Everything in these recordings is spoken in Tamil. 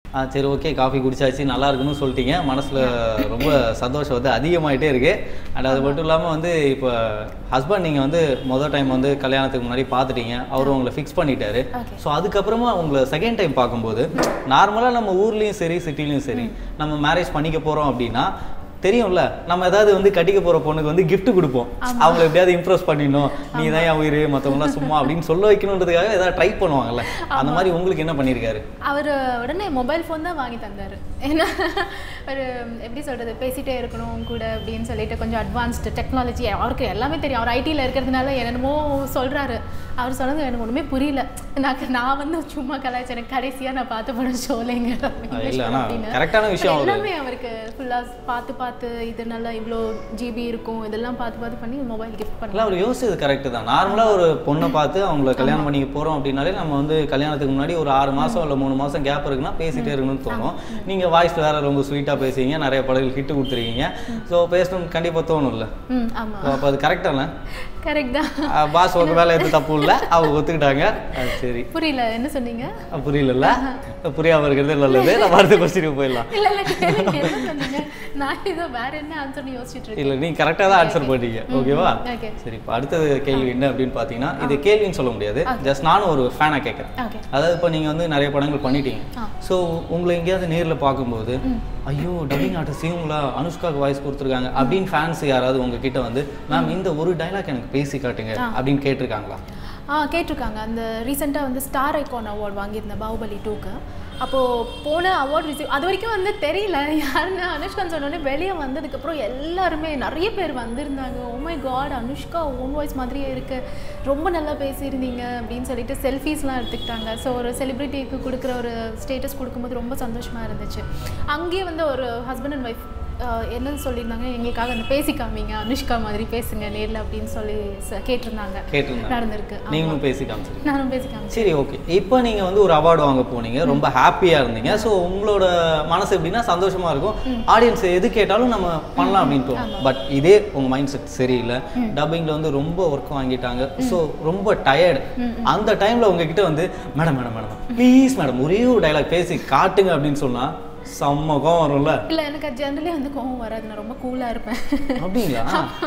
ஆ சரி ஓகே காஃபி குடிச்சாச்சு நல்லா இருக்குன்னு சொல்லிட்டீங்க மனசில் ரொம்ப சந்தோஷம் வந்து அதிகமாயிட்டே இருக்கு அண்ட் அது மட்டும் இல்லாமல் வந்து இப்போ ஹஸ்பண்ட் நீங்கள் வந்து மொதல் டைம் வந்து கல்யாணத்துக்கு முன்னாடி பார்த்துட்டீங்க அவர் உங்களை ஃபிக்ஸ் பண்ணிட்டாரு Okay. ஸோ அதுக்கப்புறமா உங்களை செகண்ட் டைம் பார்க்கும்போது நார்மலாக நம்ம ஊர்லேயும் சரி சிட்டிலையும் சரி நம்ம மேரேஜ் பண்ணிக்க போகிறோம் அப்படின்னா தெரியும்ல நம்ம ஏதாவது வந்து கட்டிக்க போற பொண்ணுக்கு வந்து gift கொடுப்போம் அவங்கள எப்படியாவது இம்ப்ரெஸ் பண்ணிடணும் நீ தான் என் உயிர் மற்றவங்களாம் சும்மா அப்படின்னு சொல்ல வைக்கணுன்றதுக்காக ஏதாவது ட்ரை பண்ணுவாங்கல்ல அந்த மாதிரி உங்களுக்கு என்ன பண்ணியிருக்காரு அவர் உடனே மொபைல் ஃபோன் தான் வாங்கி தந்தார் ஏன்னா ஒரு எப்படி சொல்கிறது பேசிகிட்டே இருக்கணும் உன் கூட அப்படின்னு சொல்லிட்டு கொஞ்சம் அட்வான்ஸ்டு டெக்னாலஜி அவருக்கு எல்லாமே தெரியும் அவர் ஐடியில் இருக்கிறதுனால என்னென்னமோ சொல்கிறாரு அவர் சொன்னது எனக்கு ஒன்றுமே புரியல நான் நான் வந்து சும்மா கலாய்ச்சி எனக்கு கடைசியாக நான் பார்த்த படம் ஷோலைங்க இல்ல, ஆனா correct-ஆன விஷயம் அவரு. எல்லாமே அவருக்கு ஃபுல்லாக பார்த்து பார்த்து இது நல்லா இவ்வளோ ஜிபி இருக்கும் இதெல்லாம் பார்த்து பார்த்து பண்ணி மொபைல் கிஃப்ட் இல்லை பண்ணலாம் அவர் யோசிச்சது கரெக்டு தான் நார்மலாக ஒரு பொண்ணை பார்த்து அவங்கள கல்யாணம் பண்ணிக்க போகிறோம் அப்படின்னாலே நம்ம வந்து கல்யாணத்துக்கு முன்னாடி ஒரு ஆறு மாதம் இல்லை மூணு மாதம் கேப் இருக்குன்னா பேசிட்டே இருக்கணும்னு தோணும் நீங்கள் வாய்ஸ் வேற ரொம்ப ஸ்வீட்டாக பேசுவீங்க நிறைய படங்கள் ஹிட்டு கொடுத்துருக்கீங்க ஸோ பேசணும்னு கண்டிப்பாக தோணும்ல ம் ஆமாம் ஸோ அப்போ அது கரெக்டான கரெக்ட் தான் பாஸ் ஒரு வேலை எதுவும் தப்பு இல்லை அவங்க ஒத்துக்கிட்டாங்க அது சரி புரியல என்ன சொன்னீங்க அஹ் புரியலல்ல புரியாம இருக்கிறது நல்லது நம்ம அடுத்த கொஸ்டினுக்கு போயிடலாம் இல்ல இல்ல கேளுங்க, என்ன சொன்னீங்க நான் ஏதோ வேற என்ன ஆன்சர்னு யோசிச்சுட்டு இருக்கேன் இல்லை நீங்க கரெக்டாக தான் ஆன்சர் பண்ணீங்க ஓகேவா ஓகே சரி இப்போ அடுத்தது கேள்வி என்ன அப்படின்னு பார்த்தீங்கன்னா இது கேள்வின்னு சொல்ல முடியாது ஜஸ்ட் நானும் ஒரு ஃபேனாக கேட்குறேன் ஓகே அதாவது இப்போ நீங்கள் வந்து நிறைய படங்கள் பண்ணிட்டீங்க ஆ. ஸோ உங்களை எங்கேயாவது நேரில் பார்க்கும்போது ஐயோ டப்பிங் ஆர்டிஸ்ட் இவங்களா அனுஷ்காக்கு வாய்ஸ் கொடுத்துருக்காங்க அப்படின்னு ஃபேன்ஸ் யாராவது உங்ககிட்ட வந்து மேம் இந்த ஒரு டைலாக் எனக்கு பேசி காட்டுங்க அப்படின்னு கேட்டிருக்காங்களா ஆ கேட்டிருக்காங்க அந்த ரீசெண்டாக வந்து ஸ்டார் ஐகான் அவார்ட் வாங்கியிருந்தேன் பாகுபலி டூக்கு அப்போது போன அவார்ட் ரிசீவ் அது வரைக்கும் வந்து தெரியல யாருன்னு அனுஷ்கான்னு சொன்னோடனே வெளியே வந்ததுக்கப்புறம் எல்லாருமே நிறைய பேர் வந்திருந்தாங்க ஓமை காட் அனுஷ்கா ஓன் வாய்ஸ் மாதிரியே இருக்கு ரொம்ப நல்லா பேசியிருந்தீங்க அப்படின்னு சொல்லிட்டு செல்ஃபீஸ்லாம் எடுத்துக்கிட்டாங்க ஸோ ஒரு செலிப்ரிட்டிக்கு கொடுக்குற ஒரு ஸ்டேட்டஸ் கொடுக்கும்போது ரொம்ப சந்தோஷமாக இருந்துச்சு அங்கேயே வந்து ஒரு ஹஸ்பண்ட் அண்ட் ஒய்ஃப் என்ன சொல்லியிருந்தாங்க எங்களுக்காக அந்த பேசி காமிங்க அனுஷ்கா மாதிரி பேசுங்க நேரில் அப்படின்னு சொல்லி ச- கேட்டிருந்தாங்க கேட்டிருந்தாங்க நடந்திருக்கு ஆமா. நீங்களும் பேசி காமிச்சிருக்கீங்க நானும் பேசி காமிச்சேன் சரி ஓகே இப்போ நீங்கள் வந்து ஒரு அவார்டு வாங்க போனீங்க ரொம்ப ஹாப்பியாக இருந்தீங்க ஸோ உங்களோட மனசு எப்படின்னா சந்தோஷமா இருக்கும் ஆடியன்ஸ் எது கேட்டாலும் நம்ம பண்ணலாம் அப்படின்னு தோணும் பட் இதே உங்கள் மைண்ட் செட் சரியில்லை டப்பிங்கில் வந்து ரொம்ப ஒர்க் வாங்கிட்டாங்க ஸோ ரொம்ப டயர்டு அந்த டைமில் உங்ககிட்ட வந்து madam madam madam please madam ஒரே ஒரு டைலாக் பேசி காட்டுங்க அப்படின்னு சொன்னால் செம்ம கோவம் வரும்ல இல்லை எனக்கு ஜென்ரலி வந்து கோவம் வராது நான் ரொம்ப கூலாக இருப்பேன் அப்படிங்களா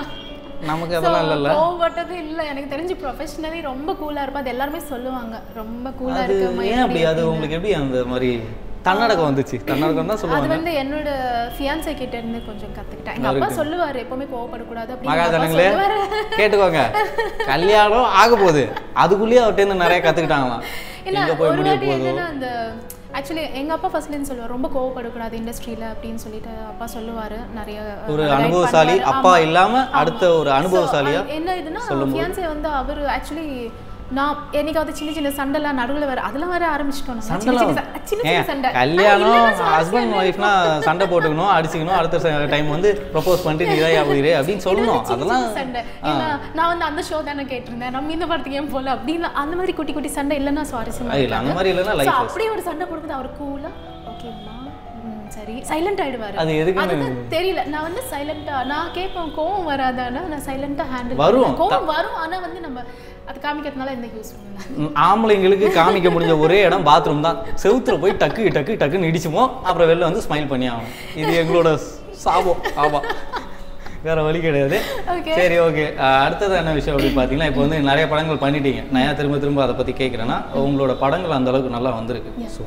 நமக்கு அதெல்லாம் இல்லைல்ல கோவப்பட்டது இல்லை எனக்கு தெரிஞ்சு ப்ரொஃபஷனலி ரொம்ப கூலாக இருப்பேன் அது எல்லாருமே சொல்லுவாங்க ரொம்ப கூலாக அது இருக்க ஏன் அப்படி அது உங்களுக்கு எப்படி அந்த மாதிரி தன்னடக்கம் வந்துச்சு தன்னடக்கம் தான் அது சொல்லுவாங்க வந்து என்னோட ஃபியான்சை கிட்ட இருந்து கொஞ்சம் கத்துக்கிட்டேன் எங்க அப்பா சொல்லுவாரு எப்பவுமே கோவப்படக்கூடாது அப்படின்னு எங்க அப்பா மகாஜனங்களே சொல்லுவாரு. கேட்டுக்கோங்க கல்யாணம் ஆக போகுது அதுக்குள்ளேயே அவர்கிட்ட இருந்து நிறைய கத்துக்கிட்டாங்களாம் இல்ல எங்க போய் ஒரு முடிய வாட்டி போகுதோ என்னன்னா அந்த ஆக்சுவலி எங்க அப்பா ஃபர்ஸ்ட்லேருந்து சொல்லுவார் ரொம்ப கோவப்படக்கூடாது இண்டஸ்ட்ரியில அப்படின்னு சொல்லிட்டு அப்பா சொல்லுவாரு நிறைய ஒரு guide அனுபவசாலி பண்ணுவாரு. அப்பா ஆமா. இல்லாம அடுத்த ஒரு அனுபவசாலியா So, என்ன இதுன்னா ஃபியான்சே வந்து அவர் ஆக்சுவலி நான் என்னைக்காவது சின்ன சின்ன சண்டைலாம் நடுவுல வர அதெல்லாம் வர ஆரம்பிச்சிட்டோம் நாங்க. சின்ன சண்டைலாம் சின்ன ச- சின்ன ஏன் சின்ன சண்டை கல்யாணம் ஹஸ்பண்ட் ஒய்ஃப்னா சண்டை போட்டுக்கணும் அடிச்சுக்கணும் அடுத்த டைம் வந்து ப்ரப்போஸ் பண்ணிட்டு நீ தான் உயிரே அப்படின்னு சொல்லணும் அதெல்லாம் சண்டை ஏன்னா நான் வந்து அந்த ஷோ தானே கேட்டிருந்தேன் நம்ம இந்த படத்துக்கு ஏன் போல அப்படின்னு அந்த மாதிரி குட்டி குட்டி சண்டை இல்லைன்னா சுவாரஸ்யமா இல்ல அந்த மாதிரி இல்லைன்னா So, லைஃப் அப்படியே ஒரு சண்டை போடும்போது அவர் கூலா ஓகேம்மா ம், சரி சைலண்ட் ஆயிடுவாரு அது எதுக்குன்னு அதுதான் தெரியல நான் வந்து சைலண்டா நான் கேட்பேன் கோவம் வராதானா நான் சைலண்டா ஹேண்டில் வரும். கோவம் வரும் ஆனா வந்து நம்ம அது காமிக்கிறதுனால எந்த யூஸ் பண்ணல ம், ஆம்பளைங்களுக்கு காமிக்க முடிஞ்ச ஒரே இடம் பாத்ரூம் தான் செவுத்துல போய் டக்கு டக்கு டக்குன்னு இடிச்சுமோ அப்புறம் வெளில வந்து ஸ்மைல் பண்ணி ஆகணும் இது எங்களோட சாபம் ஆமா வேற வழி கிடையாது Okay. சரி ஓகே அடுத்தது என்ன விஷயம் அப்படின்னு பார்த்தீங்கன்னா இப்போ வந்து நிறைய படங்கள் பண்ணிட்டீங்க நான் ஏன் திரும்ப திரும்ப அதை பற்றி கேட்குறேன்னா உங்களோட படங்கள் அந்த அளவுக்கு நல்லா வந்திருக்கு ஸோ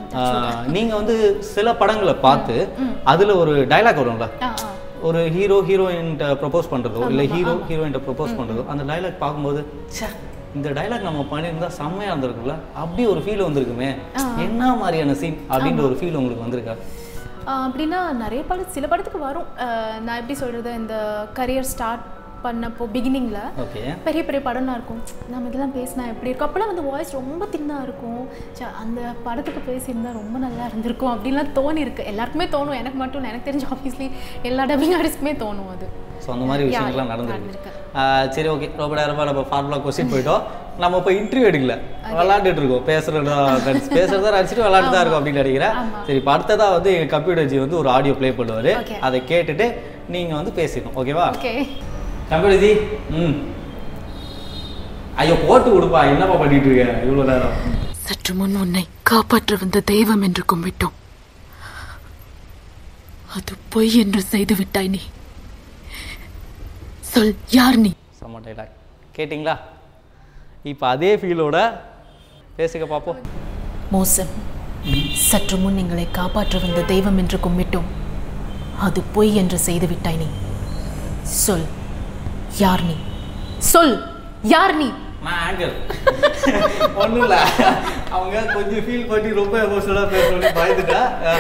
நீங்கள் வந்து சில படங்களை பார்த்து அதில் ஒரு டைலாக் வரும்ல ஆ ஆ ஒரு ஹீரோ ஹீரோயின்ட்ட ப்ரப்போஸ் பண்ணுறதோ இல்லை ஹீரோ ஹீரோயின்ட்ட ப்ரப்போஸ் பண்ணுறதோ அந்த டைலாக் பார்க்கும்போது ச்சே இந்த டைலாக் நம்ம பண்ணியிருந்தா செம்மையாக இருந்திருக்குல்ல அப்படி ஒரு ஃபீல் வந்திருக்குமே என்ன மாதிரியான சீன் அப்படின்ற ஒரு ஃபீல் உங்களுக்கு வந்திருக்கா ஆஹ் அப்படின்னா நிறைய படம் சில படத்துக்கு வரும் ஆஹ் நான் எப்படி சொல்றது இந்த கரியர் ஸ்டார்ட் பண்ணப்போ பிகினிங்ல ஓகே பெரிய பெரிய படம்லாம் இருக்கும் நம்ம இதெல்லாம் பேசினா எப்படி இருக்கும் அப்போல்லாம் வந்து வாய்ஸ் ரொம்ப தின்னாக இருக்கும் ச்சே, அந்த படத்துக்கு பேசியிருந்தா ரொம்ப நல்லா இருந்திருக்கும் அப்படின்லாம் தோணி இருக்கு எல்லாருக்குமே தோணும் எனக்கு மட்டும் இல்லை எனக்கு தெரிஞ்ச ஆப்வியஸ்லி எல்லா டப்பிங் ஆர்டிஸ்க்குமே தோணும் அது ஸோ அந்த மாதிரி Yeah, விஷயங்கள்லாம் yeah, நடந்திருக்கு நடந்திருக்கு. ஆஹ் சரி ஓகே ரொம்ப நேரமாக நம்ம ஃபார்முலா கொஸ்டின் போயிட்டோம் நம்ம இப்போ இன்டர்வியூ எடுக்கல விளாண்டுட்டு இருக்கோம் பேசுறதா பேசுறதா நினச்சிட்டு விளாண்டு தான் இருக்கும் அப்படின்னு நினைக்கிறேன் சரி இப்போ அடுத்ததா வந்து எங்கள் கம்ப்யூட்டர் ஜி வந்து ஒரு ஆடியோ ப்ளே பண்ணுவார் Okay. அதை கேட்டுட்டு நீங்கள் வந்து பேசிக்கணும் ஓகேவா ஓகே கம்ப்யூட்டர் ஜி ம் ஐயோ போட்டு கொடுப்பா என்னப்பா பண்ணிட்டு இருக்க இவ்வளோ நேரம் சற்று முன் உன்னை காப்பாற்ற வந்த தெய்வம் என்று கும்பிட்டோம் அது பொய் என்று செய்து விட்டாய் நீ சொல் யார் நீ செம்ம டைலாக் கேட்டிங்களா இப்போ அதே ஃபீலோட பேசுக பார்ப்போம் மோசம் சற்று முன் எங்களை காப்பாற்ற வந்த தெய்வம் என்று கும்பிட்டோம் அது பொய் என்று செய்து விட்டாய் நீ சொல் யார் நீ சொல் யார் நீ நான் ஆங்கர் ஒன்றும் இல்லை அவங்க கொஞ்சம் ஃபீல் பண்ணி ரொம்ப எமோஷனலாக பேசணும்னு பயந்துட்டா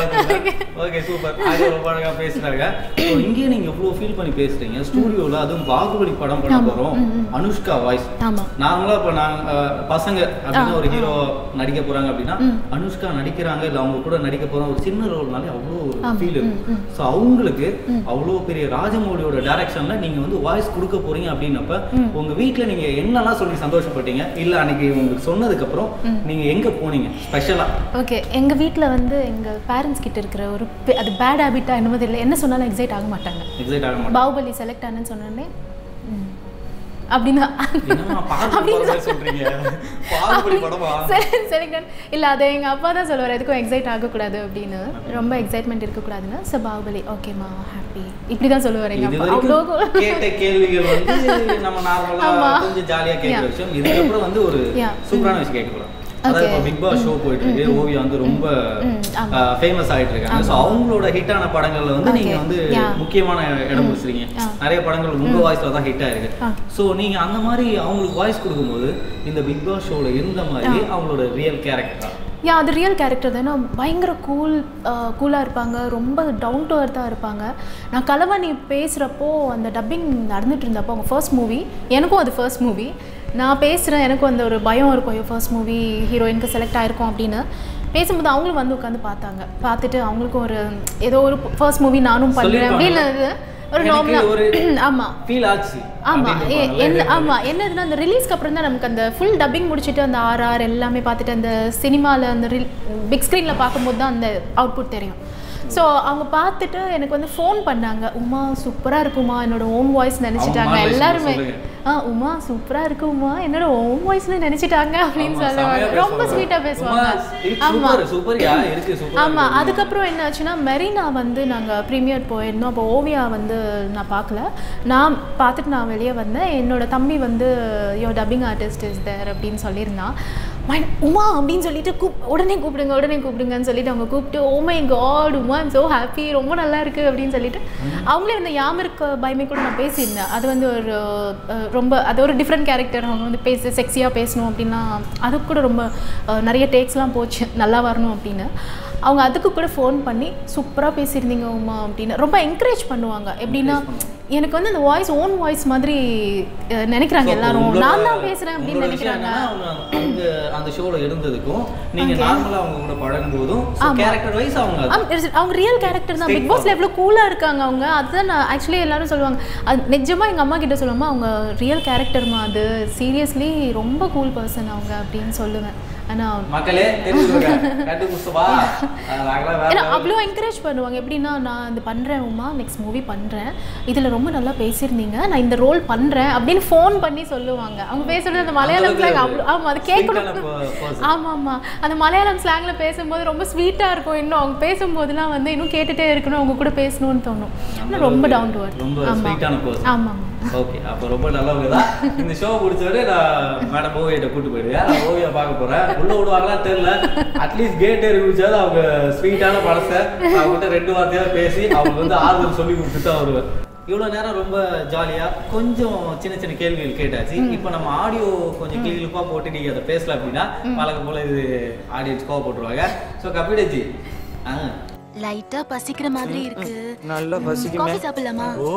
ஓகே சூப்பர் அது ரொம்ப அழகாக பேசுகிறாங்க ஸோ இங்கேயே நீங்கள் இவ்வளோ ஃபீல் பண்ணி பேசுகிறீங்க ஸ்டூடியோவில் அதுவும் பாகுபலி படம் பண்ண போகிறோம் அனுஷ்கா வாய்ஸ் ஆமா நார்மலாக இப்போ நாங்கள் பசங்க அப்படின்னா ஒரு ஹீரோ நடிக்க போகிறாங்க அப்படின்னா அனுஷ்கா நடிக்கிறாங்க இல்லை அவங்க கூட நடிக்க போகிறோம் ஒரு சின்ன ரோல்னாலே அவ்வளோ ஒரு ஃபீல் இருக்கும் ஸோ அவங்களுக்கு அவ்வளோ பெரிய ராஜமௌலியோட டைரக்ஷனில் நீங்கள் வந்து வாய்ஸ் கொடுக்க போறீங்க அப்படின்னப்ப உங்கள் வீட்டில் நீங்கள் என்னெல்லாம் சொல்லி சந்தோஷப்பட்டீங்க இல்லை அன்னைக்கு உங்களுக்கு சொன்னதுக்கப்புறம் நீங்கள் எங்கே போனீங்க ஸ்பெஷலாக ஓகே எங்கள் வீட்டில் வந்து எங்கள் பேரண்ட்ஸ் கிட்ட இருக்கிற ஒரு பெ- அது பேட் ஹேபிட்டா என்னமோ தெரியல என்ன சொன்னாலும் எக்ஸைட் ஆக மாட்டாங்க எக்ஸைட் ஆக மாட்டேன் பாகுபலி செலக்ட் ஆனேன்னு சொன்னோடனே ம், அப்படின்னா என்னம்மா பாகுபலி படம் சொல்றீங்க பாகுபலி படமா செலக்ட் இல்லை அதை எங்கள் அப்பா தான் சொல்லுவார் எதுக்கும் எக்ஸைட் ஆகக்கூடாது அப்படின்னு ரொம்ப எக்ஸைட்மெண்ட் இருக்கக்கூடாதுன்னு ஸோ பாகுபலி ஓகேம்மா ஹாப்பி இப்படி தான் சொல்லுவார் எங்கள் இது அப்பா அவ்வளோ வரைக்கும் கேட்ட கேள்விகள் வந்து நம்ம நார்மலா ஆமா. கொஞ்சம் ஜாலியா கேட்கிற விஷயம் இதுக்கப்புறம் வந்து ஒரு Yeah. சூப்பரான விஷயம் கேட்க போறோம் அதாவது இப்போ பிக் பாஸ் ஷோ போயிட்டு இருக்கு ஓவியா வந்து ரொம்ப ம், ஆமா. ஃபேமஸ் ஆயிட்டு இருக்காங்க ஸோ அவங்களோட ஹிட்டான படங்கள்ல வந்து நீங்க Okay. வந்து Yeah. முக்கியமான இடம் பிடிச்சிருக்கீங்க ஆ. நிறைய படங்கள் உங்க வாய்ஸ்ல தான் ஹிட் ஆயிருக்கு ஆ. ஸோ நீங்க அந்த மாதிரி அவங்களுக்கு வாய்ஸ் கொடுக்கும்போது இந்த பிக் பாஸ் ஷோல இருந்த மாதிரி அவங்களோட ரியல் கேரக்டரா யா அது ரியல் கேரக்டர் தானே பயங்கர கூல் கூலாக இருப்பாங்க ரொம்ப டவுன் டு அர்த்தாக இருப்பாங்க நான் கலவாணி பேசுகிறப்போ அந்த டப்பிங் நடந்துட்டு இருந்தப்போ அவங்க ஃபர்ஸ்ட் மூவி எனக்கும் அது ஃபர்ஸ்ட் மூவி நான் பேசுகிறேன் எனக்கும் அந்த ஒரு பயம் இருக்கும் ஐயோ ஃபர்ஸ்ட் மூவி ஹீரோயினுக்கு செலக்ட் ஆயிருக்கும் அப்படின்னு பேசும்போது அவங்களும் வந்து உட்காந்து பார்த்தாங்க பார்த்துட்டு அவங்களுக்கும் ஒரு ஏதோ ஒரு ஃபர்ஸ்ட் மூவி நானும் பண்ணுறேன் அப்படின்னு ஒரு எனக்கு ஒரு நார்மலாக ஆமாம் ஃபீல் ஆச்சு ஆமா அப்படின்னு எ- இருப்பாங்கல்ல, என்ன இதே மாதிரி. ஆமா என்னதுன்னா அந்த ரிலீஸ்க்கு அப்புறம் தான் நமக்கு அந்த ஃபுல் டப்பிங் முடிச்சுட்டு அந்த ஆர்ஆர் எல்லாமே பார்த்துட்டு அந்த சினிமாவில் அந்த பிக் ஸ்க்ரீனில் பார்க்கும்போது தான் அந்த அவுட்புட் தெரியும் ஸோ அவங்க பார்த்துட்டு எனக்கு வந்து ஃபோன் பண்ணாங்க உமா சூப்பராக இருக்குமா என்னோட ஓன் வாய்ஸ் நினச்சிட்டாங்க voice எல்லாருமே சொல்லுங்க. ஆ உமா சூப்பராக இருக்கு உமா என்னோட ஓன் வாய்ஸ்னு நினச்சிட்டாங்க அப்படின்னு ஆமா, சொல்லுவாங்க செமையா ரொம்ப பேசுவாங்க. ஸ்வீட்டாக பேசுவாங்க உமா, இருக்கு, ஆமா சூப்பர், சூப்பர், யா, இருக்கு, சூப்பரா ஆமா இருக்கு. அதுக்கப்புறம் என்ன ஆச்சுன்னா மெரினா வந்து நாங்கள் ப்ரீமியர் போயிருந்தோம் அப்போ ஓவியா வந்து நான் பார்க்கல நான் பார்த்துட்டு நான் வெளியே வந்தேன் என்னோட தம்பி வந்து yo dubbing artist is there அப்படின்னு சொல்லியிருந்தான் மை உமா அப்படின்னு சொல்லிட்டு கூப் உடனே கூப்பிடுங்க உடனே கூப்பிடுங்கன்னு சொல்லிட்டு அவங்க கூப்பிட்டு oh my god Uma I'm so happy ரொம்ப நல்லா இருக்கு அப்படின்னு சொல்லிட்டு அவங்களே வந்து யாமருக்கு பயமே கூட நான் பேசியிருந்தேன் அது வந்து ஒரு அஹ், ரொம்ப அது ஒரு டிஃப்ரெண்ட் கேரக்டர் அவங்க வந்து பேச செக்ஸியாக பேசணும் அப்படின்னா அதுக்கு கூட ரொம்ப அஹ், நிறைய டேக்ஸ்லாம் போச்சு நல்லா வரணும் அப்படின்னு அவங்க அதுக்கு கூட ஃபோன் பண்ணி சூப்பராக பேசியிருந்தீங்க உமா அப்படின்னு ரொம்ப என்கரேஜ் பண்ணுவாங்க எப்படின்னா எனக்கு வந்து அந்த வாய்ஸ் ஓன் வாய்ஸ் மாதிரி அஹ், நினைக்கிறாங்க So, எல்லாரும் உங்களோட- நான் தான் பேசுகிறேன் அப்படின்னு உங்களோட விஷயம் நினைக்கிறாங்க என்னன்னா, அவங்க அந்த அந்த ஷோல இருந்ததுக்கும் நீங்க Okay. நார்மலா அவங்க கூட பழகும் போதும் ஆமா. கேரக்டர் வைஸ் அவங்க அது. ஆம், it's- அவங்க ரியல் கேரக்டர் தான் பிக் பாஸ்ல எவ்வளோ கூலாக இருக்காங்க அவங்க அதுதான் நான் ஆக்சுவலி எல்லாரும் சொல்லுவாங்க அது நிஜமா எங்கள் அம்மா கிட்ட சொல்லுவாங்க அவங்க ரியல் கேரக்டர்மா அது சீரியஸ்லி ரொம்ப கூல் பர்சன் அவங்க அப்படின்னு சொல்லுவேன் ஆனால் மக்களே தெரிஞ்சுக்கோங்க கண்டுபிடிச்சவா நாங்களாம் வேற ஏன்னா level. அவ்வளோ என்கரேஜ் பண்ணுவாங்க எப்படின்னா நான் இது பண்ணுறேன் உமா நெக்ஸ்ட் மூவி பண்ணுறேன் இதில் ரொம்ப நல்லா பேசியிருந்தீங்க நான் இந்த ரோல் பண்ணுறேன் அப்படின்னு ஃபோன் பண்ணி சொல்லுவாங்க அவங்க பேசுறது அந்த மலையாளம் அளவுக்கு ஸ்லாங் அவ்வளோ ஆமாம் அது கேட்கணும் sweet-ஆன per- person. ஆமாம் ஆமாம் அந்த மலையாளம் ஸ்லாங்கில் பேசும்போது ரொம்ப ஸ்வீட்டாக இருக்கும் இன்னும் அவங்க பேசும்போதெல்லாம் வந்து இன்னும் கேட்டுட்டே இருக்கணும் அவங்க கூட பேசணும்னு தோணும் ஆனால் ரொம்ப டவுன் டு ரொம்ப ஆமாம் ஸ்வீட்டான பர்சன் ஆமாம் ஓகே அப்போ ரொம்ப நல்லவங்க தான் இந்த ஷோ முடிச்சவரை நான் மேடம் ஓவியிட்ட கூட்டு போயிடுவேன் நான் ஓவியா பார்க்க போறேன் உள்ள விடுவாங்களா தெரியல அட்லீஸ்ட் கேட் ஏறி குடிச்சாவது அவங்க ஸ்வீட்டான படத்தை அவங்ககிட்ட ரெண்டு வார்த்தையாவது பேசி அவங்க வந்து ஆறுதல் சொல்லி கொடுத்துட்டு தான் வருவேன் இவ்வளோ நேரம் ரொம்ப ஜாலியாக கொஞ்சம் சின்ன சின்ன கேள்விகள் கேட்டாச்சு இப்போ நம்ம ஆடியோ கொஞ்சம் கிளிப்பாக போட்டு நீங்கள் அதை பேசல அப்படின்னா பழக்கம் போல இது ஆடியன்ஸ் கோவப்பட்டுருவாங்க ஸோ கபிடஜி ஆ லைட்டா பசிக்கிற மாதிரி இருக்கு நல்லா பசிக்குமே காஃபி சாப்பிடலாமா ஓ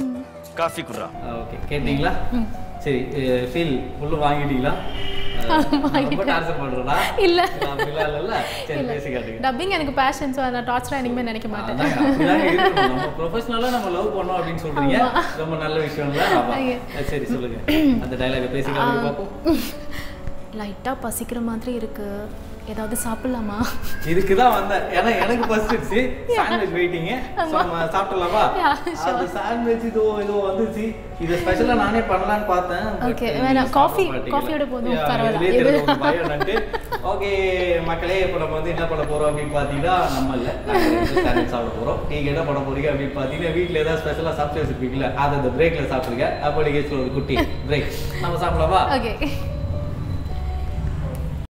காஃபி குடுறா ஓகே கேட்டீங்களா சரி ஃபீல் உள்ள வாங்கிட்டீங்களா அஹ், ரொம்ப டார்ச்சர் பண்றடா இல்ல. அப்படிலாம் இல்லைல்ல சரி பேசி காட்டுங்க டப்பிங் எனக்கு பேஷன் ஸோ நான் டார்ச்சராக இனிமேல் நினைக்க மாட்டேன் அதாங்க, அப்படிதாங்க இருக்கணும். நம்ம ப்ரொஃபஷனலா நம்ம லவ் பண்ணோம் அப்படின்னு சொல்றீங்க ரொம்ப நல்ல விஷயம்ல ஆமா. ஐயோ. அஹ், சரி சொல்லுங்க அந்த டைலாக பேசி காட்டுங்க பார்ப்போம் லைட்டாக பசிக்கிற மாதிரி இருக்கு ஏதாவது சாப்பிடலாமா இதுக்கு தான் வந்தேன் ஏன்னா எனக்கு ஃபர்ஸ்ட் சாண்ட்விச் வெயிட்டிங் நம்ம சாப்பிடலாமா Yeah, sure. அது சாண்ட்விச் இதோ இதோ வந்துச்சு இது ஸ்பெஷலா நானே பண்ணலாம்னு பார்த்தேன் Okay, வேணாம். Coffee- coffee-யோட போதும், பரவாயில்ல. இது- ஓகே மக்களே இப்போ நம்ம வந்து என்ன பண்ண போறோம் அப்படின்னு பார்த்தீங்கன்னா நம்ம இல்ல சாண்ட்விச் சாப்பிட போறோம் நீங்க என்ன பண்ண போறீங்க அப்படின்னு பார்த்தீங்கன்னா வீட்ல ஏதாவது ஸ்பெஷலா சாப்பிட்டு வச்சிருப்பீங்களா அதை அந்த பிரேக்ல சாப்பிடுங்க அப்போ நீங்க ஒரு குட்டி பிரேக் நம்ம சாப்பிடலாமா ஓகே